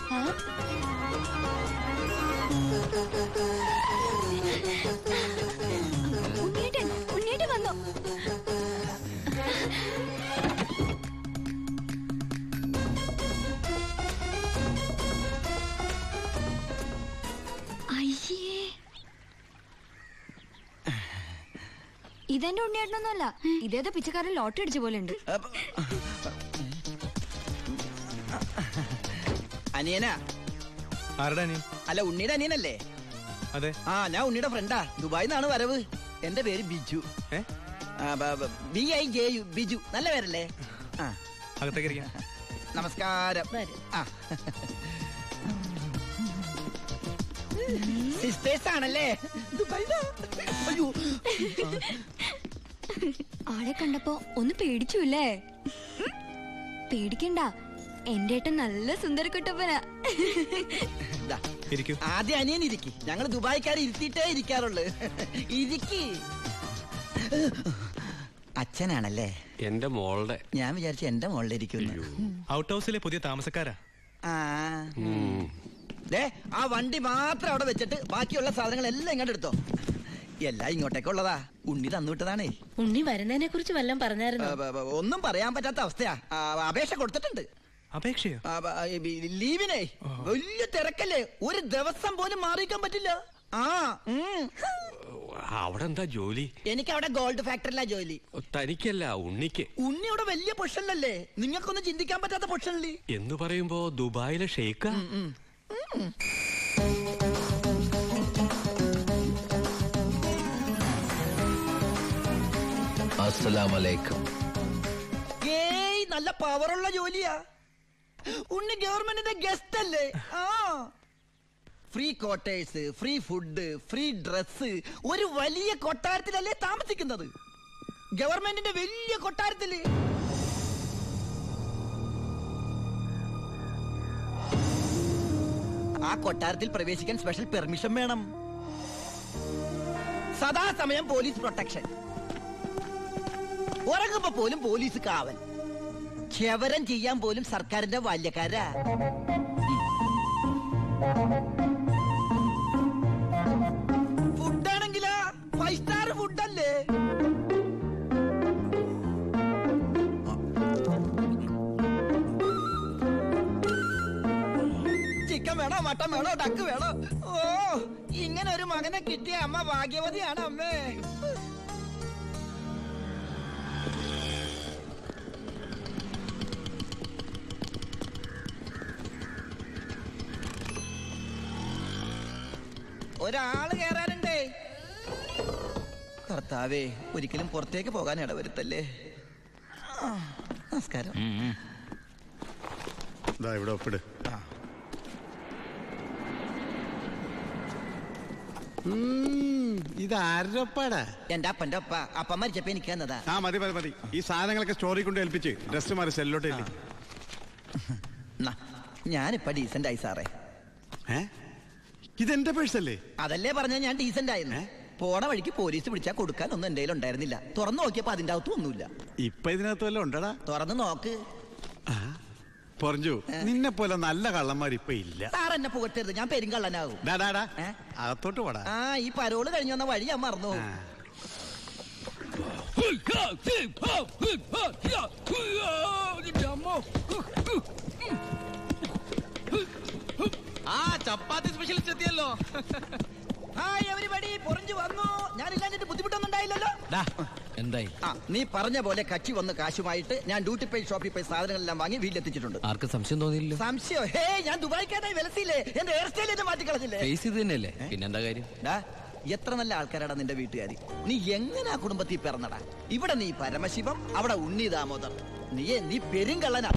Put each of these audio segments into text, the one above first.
ഉണ്ണിയേട്ടൻ ഉണ്ണിയേട്ടൻ വന്നു അയ്യേ ഇതെന്റെ ഉണ്ണിയേട്ടനൊന്നുമല്ല ഇതേതോ പിച്ചക്കാരൻ ലോട്ടറി അടിച്ച പോലെ ഉണ്ട് അനിയനാ ആരുടെ അനിയൻ അല്ല ഉണ്ണിയുടെ അനിയനല്ലേ അതെ ആ ഞാൻ ഉണ്ണിയുടെ ഫ്രണ്ടാ ദുബായിൽ നിന്നാണ് വരവ് എന്റെ പേര് Biju A B I J U Biju നല്ല പേരല്ലേ ആ അകത്തേക്ക് ഇരിക്കാം നമസ്കാരം ആ സിസ്റ്റേഴ്സ് ആണല്ലേ ദുബായിലാ. അയ്യോ ആളെ കണ്ടപ്പോ ഒന്ന് പേടിച്ചുല്ലേ ഉം? പേടിക്കണ്ട എന്റെ ഏട്ടൻ നല്ല സുന്ദരക്കുട്ടപ്പന ദാ, ഇരിക്കൂ ആദ്യം അനിയൻ ഇരിക്കി ഞങ്ങൾ ദുബായിക്കാർ ഇരുത്തിയിട്ടേ ഇരിക്കാറുള്ളു ഇരിക്കി അച്ഛനാണല്ലേ എന്റെ മോളുടെ ഞാൻ വിചാരിച്ചു എന്റെ മുകളിൽ ഇരിക്കുന്നു ഔട്ട് ഹൗസിലെ പുതിയ താമസക്കാരാ ആ ഉം. ദേ ആ വണ്ടി മാത്രം അവിടെ വെച്ചിട്ട് ബാക്കിയുള്ള സാധനങ്ങൾ എല്ലാം ഇങ്ങോട്ട് എടുത്തോ എല്ലാം ഇങ്ങോട്ടേക്കുള്ളതാ ഉണ്ണി തന്നുവിട്ടതാണേ ഉണ്ണി വരുന്നതിനെ കുറിച്ച് വല്ലതും പറഞ്ഞായിരുന്നു ആ, ബ- ബ- ഒന്നും പറയാൻ പറ്റാത്ത അവസ്ഥയാ ആ, അപേക്ഷ കൊടുത്തിട്ടുണ്ട് അപേക്ഷയോ ആ, ബ- ഈ ബി- ലീവിനെ വലിയ തിരക്കല്ലേ ഒരു ദിവസം പോലും മാറിയിക്കാൻ പറ്റില്ല ആ ഉം. അവിടെ എന്താ ജോലി എനിക്ക് അവിടെ ഗോൾഡ് ഫാക്ടറിയിലാ ജോലി തനിക്കല്ല ഉണ്ണിക്ക് ഉണ്ണി അവിടെ വലിയ പൊഷനിലല്ലേ നിങ്ങൾക്കൊന്നും ചിന്തിക്കാൻ പറ്റാത്ത പൊഷനില്ലേ എന്ന് പറയുമ്പോ ദുബായിലെ ഷെയ്ക്ക അസ്സലാമലൈക്കും ഏയ് നല്ല പവറുള്ള ജോലിയാ ഉണ്ണി ഗവൺമെന്റിന്റെ ഗസ്റ്റ് അല്ലേ ആ free quarters free food free dress ഒരു വലിയ കൊട്ടാരത്തിലല്ലേ താമസിക്കുന്നത് ഗവൺമെന്റിന്റെ വലിയ കൊട്ടാരത്തില് ആ കൊട്ടാരത്തിൽ പ്രവേശിക്കാൻ സ്പെഷ്യൽ പെർമിഷൻ വേണം സദാസമയം പോലീസ് പ്രൊട്ടക്ഷൻ ഉറങ്ങുമ്പോ പോലും പോലീസ് കാവൽ ക്ഷവരം ചെയ്യാൻ പോലും സർക്കാരിന്റെ ബാല്യക്കാരാ ഫുഡാണെങ്കിലാ ഫൈവ് സ്റ്റാർ ഫുഡല്ലേ ചിക്കൻ വേണോ മട്ടൻ വേണോ ഡക്ക് വേണോ ഓ ഇങ്ങനെ ഒരു മകനെ കിട്ടിയ അമ്മ ഭാഗ്യവതിയാണ് അമ്മേ ഒരാള് കേറാനുണ്ടേ കർത്താവേ ഒരിക്കലും പുറത്തേക്ക് പോകാൻ ഇടവരുത്തല്ലേ ആ, നമസ്കാരം ദാ ഇവിടെ ഒപ്പിട് ഇത് ആരൊപ്പാടാ എന്റെ അപ്പന്റെ ഒപ്പ അപ്പം മരിച്ചപ്പോ എനിക്ക് തന്നതാ ആ മതി മതി മതി ഈ സാധനങ്ങളൊക്കെ സ്റ്റോറി കൊണ്ട് ഏൽപ്പിച്ച് ഡ്രസ് മാറി സെല്ലോട്ട് ഇല്ലേ നാ, ഞാനിപ്പ ഡീസന്റ് ആയി സാറേ ഏ ഇതെന്റെ പേഴ്സല്ലേ അതല്ലേ പറഞ്ഞ ഞാൻ ഡീസന്റ് ആയിരുന്നു പോണ വഴിക്ക് പോലീസ് പിടിച്ചാൽ കൊടുക്കാൻ ഒന്നും എന്റെ കയ്യിൽ ഉണ്ടായിരുന്നില്ല തുറന്നു നോക്കിയപ്പോ അതിന്റെ അകത്തും ഒന്നുമില്ല ഇപ്പൊ ഇതിനകത്ത് വല്ലതും ഉണ്ടടാ തുറന്നു നോക്ക് പൊറഞ്ഞു നിന്നെ പോലെ നല്ല കള്ളന്മാർ ഇപ്പൊ ഇല്ല സാർ എന്നെ പുകഴ്ത്തരുത് ഞാൻ പെരുങ്കള്ളനാകും ഡാ, ഡാ, ഡാ. ഏ? അകത്തോട്ട് പോടാ ആ ഈ പരോള് കഴിഞ്ഞു വന്ന വഴി ഞാൻ മറന്നു ആ. ആ ചപ്പാത്തി സ്പെഷ്യലിസ്റ്റ് എത്തിയല്ലോ ഹായ് എവരിബഡി പൊറിഞ്ഞു വന്നു ഞാൻ ഇല്ലാഞ്ഞിട്ട് ബുദ്ധിമുട്ടൊന്നും ഉണ്ടായില്ലല്ലോ എന്തായി ആ നീ പറഞ്ഞ പോലെ കച്ചി വന്ന് കാശുമായിട്ട് ഞാൻ ഡ്യൂട്ടി പേ ഷോപ്പിൽ പോയി സാധനങ്ങളെല്ലാം വാങ്ങി വീട്ടിലെത്തിച്ചിട്ടുണ്ട് ആർക്കും സംശയം തോന്നിയില്ലോ സംശയം ഹേ ഞാൻ ദുബായിക്കാരായി വിലസിയില്ലേ എന്റെ ഹെയർ സ്റ്റൈൽ എന്നെ മാറ്റിക്കളഞ്ഞില്ലേ ഫേസ് ഇത് തന്നെയല്ലേ പിന്നെന്താ കാര്യം ഡാ, എത്ര നല്ല ആൾക്കാരാടാ നിന്റെ വീട്ടുകാരി നീ എങ്ങനെ ആ കുടുംബത്തിൽ പിറന്നടാ ഇവിടെ നീ പരമശിവം അവിടെ ഉണ്ണി ദാമോദർ നീയേ നീ പെരുങ്കള്ളനാ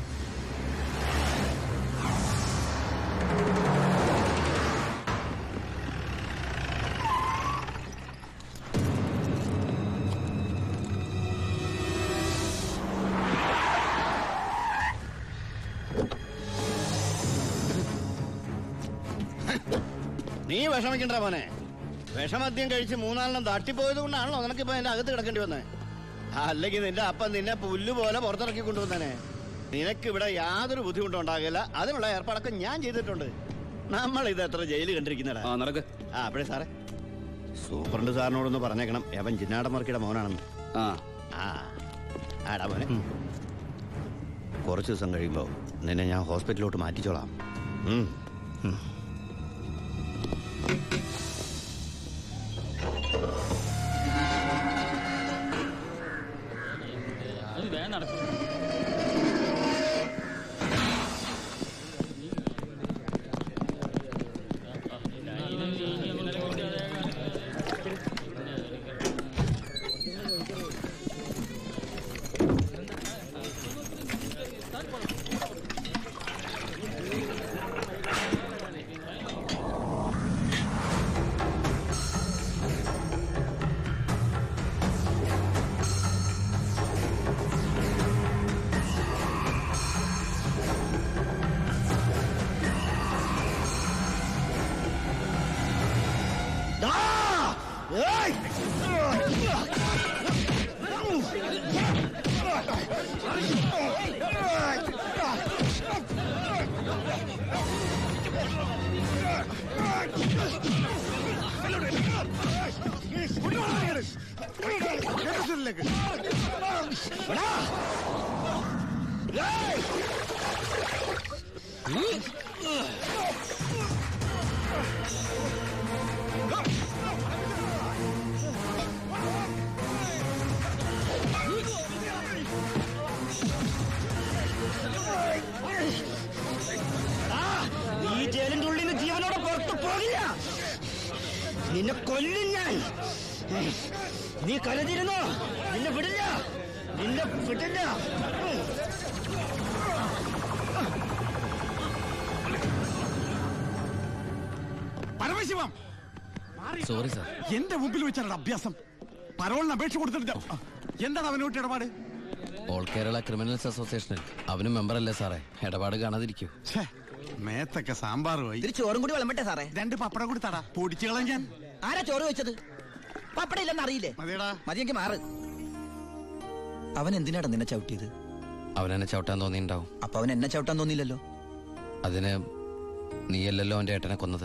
നീ വിഷമിക്കണ്ട മോനെ വിഷമദ്യം കഴിച്ച് മൂന്നാലെണ്ണം തട്ടിപ്പോയത് കൊണ്ടാണല്ലോ നിനക്കിപ്പോ എന്റെ അകത്ത് കിടക്കേണ്ടി വന്നത് അല്ലെങ്കിൽ നിന്റെ അപ്പൻ നിന്നെ പുല്ല് പോലെ പുറത്തിറക്കി കൊണ്ടുവന്നേനെ നിനക്ക് ഇവിടെ യാതൊരു ബുദ്ധിമുട്ടും ഉണ്ടാകില്ല അതിനുള്ള ഏർപ്പാടൊക്കെ ഞാൻ ചെയ്തിട്ടുണ്ട് നമ്മൾ ഇത് എത്ര ജയില് കണ്ടിരിക്കുന്നടാ ആ നടക്ക് ആ അപ്പഴേ സാറേ സൂപ്രണ്ട് സാറിനോടൊന്ന് പറഞ്ഞേക്കണം അവൻ ചിന്നാടമർക്കിയുടെ മോനാണെന്ന് ആ ആ ആടാ മോനെ കുറച്ച് ദിവസം കഴിയുമ്പോൾ നിന്നെ ഞാൻ ഹോസ്പിറ്റലിലോട്ട് മാറ്റിച്ചോളാം ഉം. ഉം. ഈ ജയിലിന്റെ ഉള്ളിൽ നിന്ന് ജീവനോടെ പുറത്തു പോകില്ല നിന്നെ കൊല്ലും ഞാൻ നീ കരുതിരുന്നോ നിന്നെ വിടില്ല നിന്നെ വിടില്ല പരമശിവം സോറി സാർ എന്റെ മുമ്പിൽ വെച്ചാണ് അഭ്യാസം പരോളിന് അപേക്ഷ കൊടുത്തിട്ട് എന്താണ് അവനോട്ട് ഇടപാട് ഓൾ കേരള ക്രിമിനൽസ് അസോസിയേഷനിൽ അവനും മെമ്പറല്ലേ സാറേ ഇടപാട് കാണാതിരിക്കൂ ഛേ, മേത്തൊക്കെ സാമ്പാറുമായി ഇതിൽ ചോറും കൂടി വിളമ്പട്ടെ സാറേ രണ്ട് പപ്പടം കൂടി തടാ പൊടിച്ചു കളയാൻ ഞാൻ ആരാ ചോറ് വെച്ചത് പപ്പട ഇല്ലെന്ന് അറിയില്ലേ മതിയടാ മതിയെങ്കിൽ മാറ് അവൻ എന്തിനാടാ നിന്നെ ചവിട്ടിയത് അവനെന്നെ ചവിട്ടാൻ തോന്നിയിട്ടുണ്ടാവും അപ്പൊ അവൻ എന്നെ ചവിട്ടാൻ തോന്നിയില്ലല്ലോ അതിന് നീയല്ലല്ലോ അവന്റെ ഏട്ടനെ കൊന്നത്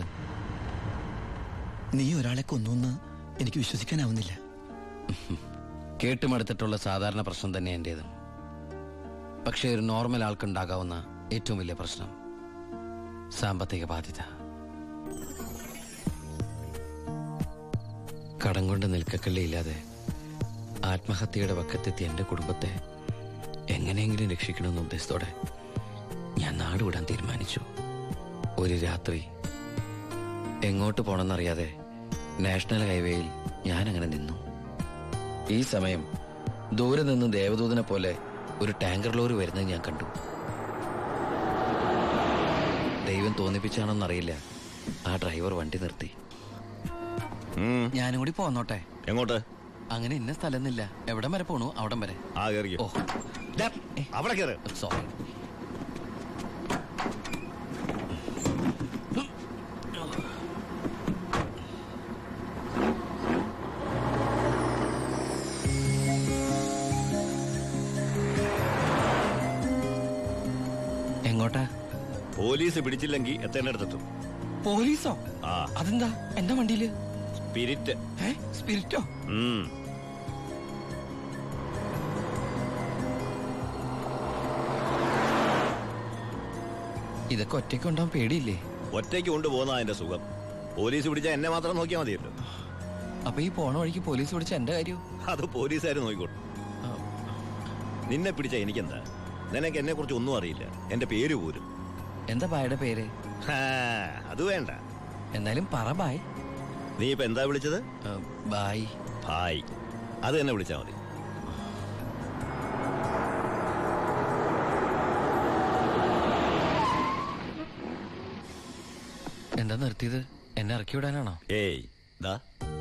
നീ ഒരാളെ കൊന്നു എനിക്ക് വിശ്വസിക്കാനാവുന്നില്ല കേട്ടുമടുത്തിട്ടുള്ള സാധാരണ പ്രശ്നം തന്നെ എന്റേതും പക്ഷേ ഒരു നോർമൽ ആൾക്കുണ്ടാകാവുന്ന ഏറ്റവും വലിയ പ്രശ്നം സാമ്പത്തിക ബാധ്യത കടം കൊണ്ട് നിൽക്കക്കള്ളിയില്ലാതെ ആത്മഹത്യയുടെ വക്കത്തെത്തിയ എന്റെ കുടുംബത്തെ എങ്ങനെയെങ്കിലും രക്ഷിക്കണമെന്ന ഉദ്ദേശത്തോടെ ഞാൻ നാടുവിടാൻ തീരുമാനിച്ചു ഒരു രാത്രി എങ്ങോട്ട് പോണെന്നറിയാതെ നാഷണൽ ഹൈവേയിൽ ഞാൻ അങ്ങനെ നിന്നു ഈ സമയം ദൂരെ നിന്ന് ദേവദൂതനെ പോലെ ഒരു ടാങ്കർ ലോറി വരുന്നത് ഞാൻ കണ്ടു ദൈവം തോന്നിപ്പിച്ചാണോന്നറിയില്ല ആ ഡ്രൈവർ വണ്ടി നിർത്തി ഞാനും കൂടി പോന്നോട്ടെ എങ്ങോട്ട് അങ്ങനെ ഇന്ന സ്ഥലമെന്നില്ല എവിടം വരെ പോണു അവിടം വരെ ആ കയറിയോ ഓ അവിടെ കയറ് സോറി എങ്ങോട്ടാ പോലീസ് പിടിച്ചില്ലെങ്കിൽ എത്തേണ്ടടുത്തെത്തും പോലീസോ ആ അതെന്താ എന്റെ വണ്ടിയില് സ്പിരിറ്റ് ഏ സ്പിരിറ്റോ ഉം. ഇതൊക്കെ ഒറ്റയ്ക്ക് ഉണ്ടാവാൻ പേടിയില്ലേ ഒറ്റയ്ക്ക് കൊണ്ടുപോകുന്ന അതിന്റെ സുഖം പോലീസ് പിടിച്ചാൽ എന്നെ മാത്രം നോക്കിയാൽ മതിയല്ലോ അപ്പൊ ഈ പോണ വഴിക്ക് പോലീസ് പിടിച്ച എന്റെ കാര്യം അത് പോലീസുകാർ നോക്കിക്കോട്ടെ നിന്നെ പിടിച്ച എനിക്കെന്താ നിനക്ക് എന്നെ കുറിച്ച് ഒന്നും അറിയില്ല എന്റെ പേര് പോലും എന്താ ബായുടെ പേര് ഹാ, അത് വേണ്ട എന്നാലും പറ ബായ് നീ ഇപ്പൊ എന്താ വിളിച്ചത് ആ, ബായ് ഭായ് അത് തന്നെ വിളിച്ചാ മതി എന്താ നിർത്തിയത് എന്നെ ഇറക്കി വിടാനാണോ ഏയ് ദാ